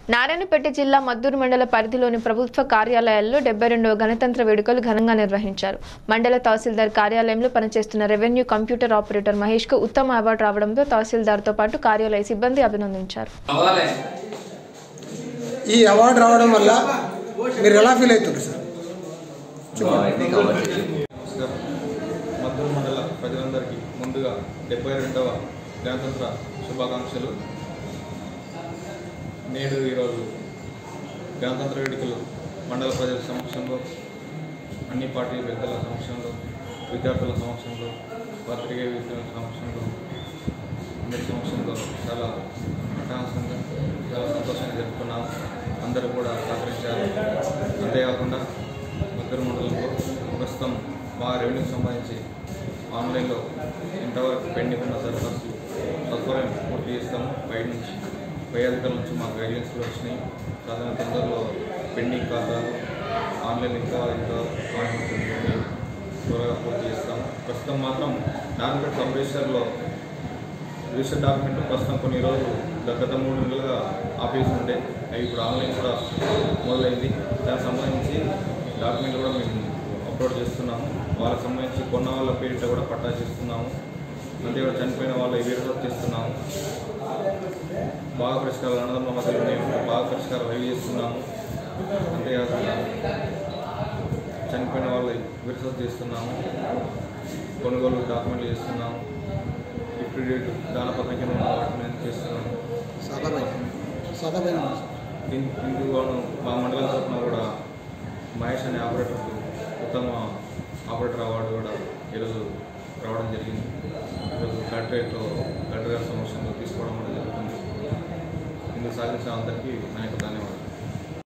నారాయణపేట జిల్లా మద్దూరు మండల పరిధిలోని ప్రభుత్వ కార్యాలయాల్లో డెబ్బై రెండవ గణతంత్ర వేడుకలు ఘనంగా నిర్వహించారు మండల తహసీల్దార్ కార్యాలయంలో పనిచేస్తున్న రెవెన్యూ కంప్యూటర్ ఆపరేటర్ మహేష్ కు ఉత్తమ అవార్డు రావడంతో తహసీల్దార్తో పాటు కార్యాలయ సిబ్బంది అభినందించారు ఈ అవార్డు రావడం వల్ల మీరు ఎలా ఫీల్ అవుతుంది సార్ నమస్కారం మద్దూరు మండల ప్రజలందరికీ ముందుగా డెబ్బై రెండవ గణతంత్ర శుభాకాంక్షలు నేడు ఈరోజు గణతంత్ర వేడుకలు మండల ప్రజల సమక్షంలో అన్ని పార్టీ పెద్దల సమక్షంలో విద్యార్థుల సమక్షంలో పత్రికా విద్యార్థుల సమక్షంలో అందరి సమక్షంలో చాలా అట్టహాసంగా చాలా సంతోషంగా జరుపుకున్నాము అందరూ కూడా సహకరించారు అంతేకాకుండా మద్దూరు మండలంలో ప్రస్తుతం మా రెవెన్యూకి సంబంధించి ఆన్లైన్లో ఇంతవరకు పెండింగ్ ఉన్న దరఖాస్తు సత్వరం పూర్తి చేస్తాము బయట నుంచి పై అధికారుల నుంచి మాకు గైడ్లైన్స్ కూడా వచ్చినాయి సాధారణ తొందరలో పెండింగ్ ఖాతాలు ఆన్లైన్ ఇంకా ఇంకా ఆన్లైన్ త్వరగా పూర్తి చేస్తాము ప్రస్తుతం మాత్రం నారాయణపేట సబ్ రిజిస్టర్లో రిజిస్టర్ డాక్యుమెంట్ ప్రస్తుతం కొన్ని రోజులు గత మూడు నెలలుగా ఆఫీస్ ఉండే అవి ఇప్పుడు ఆన్లైన్ కూడా మొదలైంది దానికి సంబంధించి డాక్యుమెంట్ కూడా మేము అప్లోడ్ చేస్తున్నాము వాళ్ళకి సంబంధించి కొన్న వాళ్ళ పేరిట కూడా పట్టా చేస్తున్నాము అంతేకాదు చనిపోయిన వాళ్ళ విరోధం చేస్తున్నాము బాగా పరిష్కారాలు అన్నదమ్మ మధ్యలో ఉన్నాయి బాగా పరిష్కారం అవి చేస్తున్నాము అంతేకాకుండా చనిపోయిన వాళ్ళ విరోధం చేస్తున్నాము కొనుగోలు డాక్యుమెంట్లు చేస్తున్నాము ఇప్పుడు దానపత్రం కింద ఉన్న వాటిని చేస్తున్నాము సాదామైన సాదామైన ఇన్- ఇందులోను మా మండలం తరఫున కూడా మహేష్ అనే ఆపరేటర్కు ఉత్తమ ఆపరేటర్ అవార్డు కూడా ఈరోజు రావడం జరిగింది ఈరోజు కలెక్టరేట్లో కలెక్టర్ గారి సమక్షంలో తీసుకోవడం కూడా జరుగుతుంది ఇందుకు సాధించిన అందరికీ నా యొక్క